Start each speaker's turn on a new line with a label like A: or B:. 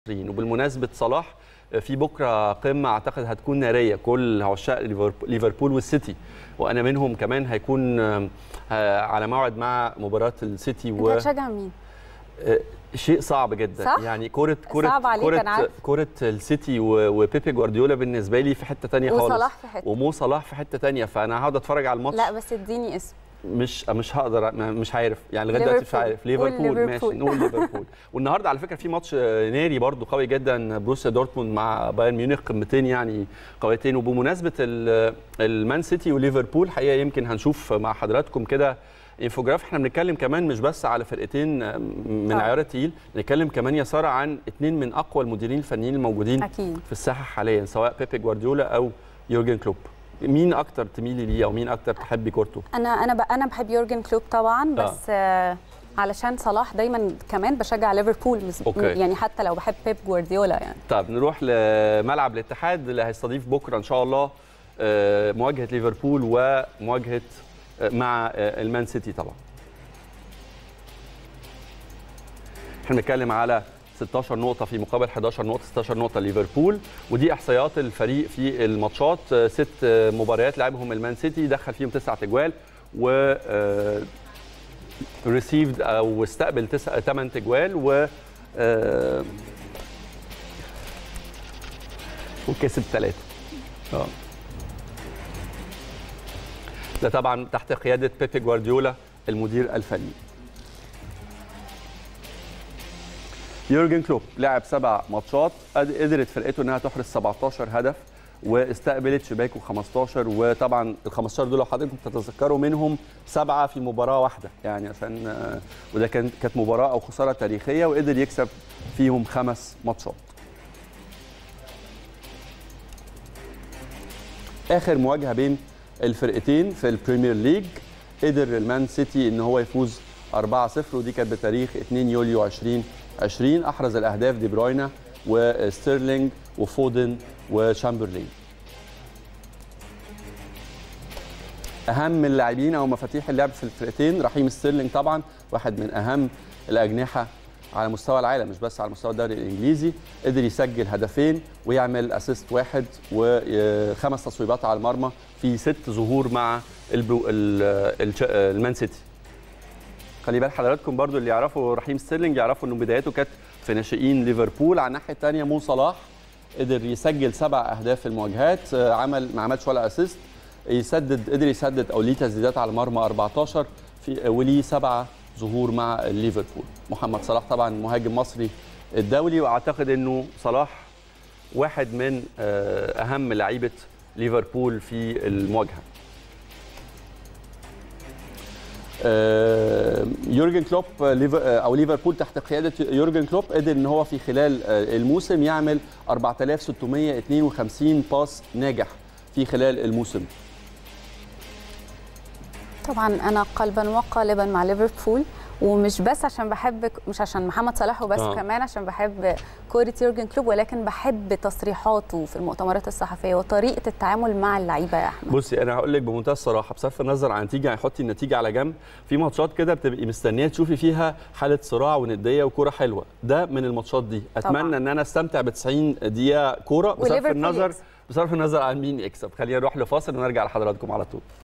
A: المصريين وبالمناسبه صلاح في بكره قمه اعتقد هتكون ناريه كل عشاق ليفربول- ليفربول والسيتي وانا منهم كمان هيكون آه، على موعد مع مباراه السيتي
B: انت
A: و
B: هتشجع مين؟
A: آه، شيء صعب جدا
B: صح؟
A: يعني كره كره
B: صعب عليك،
A: كره
B: أنا عارفة.
A: كره السيتي و- وبيبي جوارديولا بالنسبه لي في حته تانية خالص
B: وصلاح في حته
A: ومو صلاح في حته تانية فانا هقعد اتفرج على الماتش
B: لا بس اديني اسم
A: مش مش هقدر ما- مش عارف يعني لغايه دلوقتي مش
B: ليفربول.
A: عارف
B: قول
A: ليفربول ماشي
B: ليفربول.
A: نقول ليفربول والنهارده على فكره في ماتش آه، ناري برضو قوي جدا بروسيا دورتموند مع بايرن ميونخ قمتين يعني قويتين وبمناسبه ال- المان سيتي وليفربول حقيقه يمكن هنشوف مع حضراتكم كده انفوجراف احنا بنتكلم كمان مش بس على فرقتين آه، من
B: آه.
A: عيار التقيل بنتكلم كمان يا ساره عن اثنين من اقوى المديرين الفنيين الموجودين
B: اكيد
A: في الساحه حاليا سواء بيبي جوارديولا او يورجن كلوب مين اكتر تميلي ليه او مين اكتر تحبي كورته
B: انا انا ب... انا بحب يورجن كلوب طبعا بس آه. علشان صلاح دايما كمان بشجع ليفربول مس-
A: أوكي.
B: يعني حتى لو بحب بيب جوارديولا يعني
A: طيب نروح لملعب الاتحاد اللي هيستضيف بكره ان شاء الله آه، مواجهه ليفربول ومواجهه آه، مع آه، المان سيتي طبعا. احنا بنتكلم على 16 نقطة في مقابل 11 نقطة 16 نقطة ليفربول ودي احصائيات الفريق في الماتشات آه، ست آه، مباريات لعبهم المان سيتي دخل فيهم تسعة اجوال و ريسيفد او استقبل تسعة 8 اجوال و آه، وكسب ثلاثة اه ده طبعا تحت قيادة بيبي جوارديولا المدير الفني يورجن كلوب لعب سبع ماتشات قد- قدرت فرقته انها تحرز 17 هدف واستقبلت شباكه 15 وطبعا ال 15 دول لو حضراتكم تتذكروا منهم سبعه في مباراه واحده يعني عشان آه، وده كان كانت مباراه او خساره تاريخيه وقدر يكسب فيهم خمس ماتشات. اخر مواجهه بين الفرقتين في البريمير ليج قدر المان سيتي ان هو يفوز 4-0 ودي كانت بتاريخ 2 يوليو 2020 احرز الاهداف دي بروينا وستيرلينج وفودن وشامبرلين اهم اللاعبين او مفاتيح اللعب في الفرقتين رحيم ستيرلينج طبعا واحد من اهم الاجنحه على مستوى العالم مش بس على مستوى الدوري الانجليزي قدر يسجل هدفين ويعمل اسيست واحد وخمس تصويبات على المرمى في ست ظهور مع البرو ال- الش- المان سيتي خلي بال حضراتكم برضو اللي يعرفوا رحيم ستيرلينج يعرفوا انه بدايته كانت في ناشئين ليفربول على الناحيه الثانيه مو صلاح قدر يسجل سبع اهداف في المواجهات آه، عمل ما عملش ولا اسيست يسدد قدر يسدد او ليه تسديدات على المرمى 14 في وليه سبعه ظهور مع ليفربول محمد صلاح طبعا مهاجم مصري الدولي واعتقد انه صلاح واحد من آه، اهم لعيبه ليفربول في المواجهه آه، يورجن كلوب آه، ليف- آه، او ليفربول تحت قياده يورجن كلوب قدر ان هو في خلال آه، الموسم يعمل 4652 باس ناجح في خلال الموسم
B: طبعا انا قلبا وقالبا مع ليفربول ومش بس عشان بحب مش عشان محمد صلاح وبس
A: آه.
B: آه. كمان عشان بحب كورة يورجن كلوب ولكن بحب تصريحاته في المؤتمرات الصحفيه وطريقه التعامل مع اللعيبه يا احمد
A: بصي انا هقول لك بمنتهى الصراحه بصرف النظر عن النتيجه هنحطي النتيجه على جنب في ماتشات كده بتبقي مستنيه تشوفي فيها حاله صراع ونديه وكوره حلوه ده من الماتشات دي اتمنى
B: طبعاً.
A: ان انا استمتع ب 90 دقيقه كوره بصرف
B: وليفربول
A: النظر
B: يكسب.
A: بصرف النظر عن مين يكسب خلينا نروح لفاصل ونرجع لحضراتكم على طول